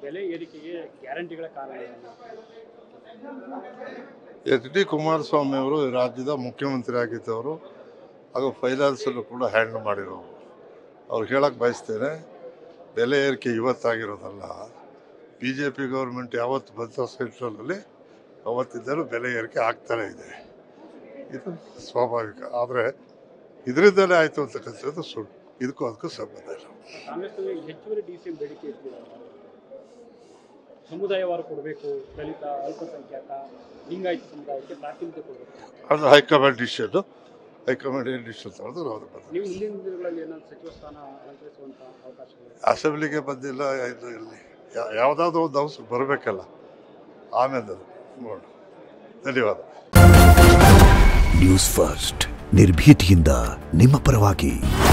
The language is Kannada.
ಬೆಲೆ ಏರಿಕೆಗೆ ಗ್ಯಾರಂಟಿಗಳ ಕಾರಣ ಏನು? ಎಚ್ ಡಿ ಕುಮಾರಸ್ವಾಮಿ ಅವರು ಈ ರಾಜ್ಯದ ಮುಖ್ಯಮಂತ್ರಿ ಆಗಿದ್ದವರು ಹಾಗೂ ಫೈನಾನ್ಸಲ್ಲೂ ಕೂಡ ಹ್ಯಾಂಡಲ್ ಮಾಡಿರೋರು ಅವ್ರು ಹೇಳಕ್ಕೆ ಬಯಸ್ತೇನೆ ಬೆಲೆ ಏರಿಕೆ ಇವತ್ತಾಗಿರೋದಲ್ಲ ಬಿ ಜೆ ಪಿ ಗೌರ್ಮೆಂಟ್ ಯಾವತ್ತು ಬಂತ ಸೆಂಟ್ರಲಲ್ಲಿ ಅವತ್ತಿದ್ದರೂ ಬೆಲೆ ಏರಿಕೆ ಆಗ್ತಾನೇ ಇದೆ ಇದು ಸ್ವಾಭಾವಿಕ ಆದರೆ ಇದರಿಂದಲೇ ಆಯಿತು ಅಂತಕ್ಕಂಥದ್ದು ಸುಳ್ಳು ಇದಕ್ಕೂ ಅದಕ್ಕೂ ಸಂಬಂಧ ಇಲ್ಲ ಕಾಂಗ್ರೆಸ್ನಲ್ಲಿ ಹೆಚ್ಚುವರಿ ಡಿ ಸಿ ಎಂ ಬೇಡಿಕೆ ಇತ್ತು ಸಮುದಾಯವಾರು ಕೊಡಬೇಕು ದಲಿತ ಅಲ್ಪಸಂಖ್ಯಾತ ಲಿಂಗಾಯತ ಸಮುದಾಯಕ್ಕೆ ಪ್ರಾತಿನಿಧ್ಯ ಕೊಡಬೇಕು ಅದು ಹೈಕಮಾಂಡ್ ಡಿಸಿಷನ್ನು ಹೈಕಮಾಂಡ್ ಏನು ಡಿಸಿಷನ್ ತಗೊಳ್ಳೋದು ನಾವು ಅದು ನೀವು ಮುಂದಿನ ದಿನಗಳಲ್ಲಿ ಏನಾದ್ರು ಸಚಿವ ಸ್ಥಾನ ಅಲಂಕರಿಸುವಂತ ಅವಕಾಶಗಳು ಅಸೆಂಬ್ಲಿಗೆ ಬಂದಿಲ್ಲ ಇದು ಇಲ್ಲಿ ಯಾ- ಯಾವುದಾದ್ರೂ ಒಂದು ಅಂಶ ಬರಬೇಕಲ್ಲ ಆಮೇಲೆ ಅದು ನೋಡೋಣ ಧನ್ಯವಾದ ನ್ಯೂಸ್ ಫಸ್ಟ್ ನಿರ್ಭೀತಿಯಿಂದ ನಿಮ್ಮ ಪರವಾಗಿ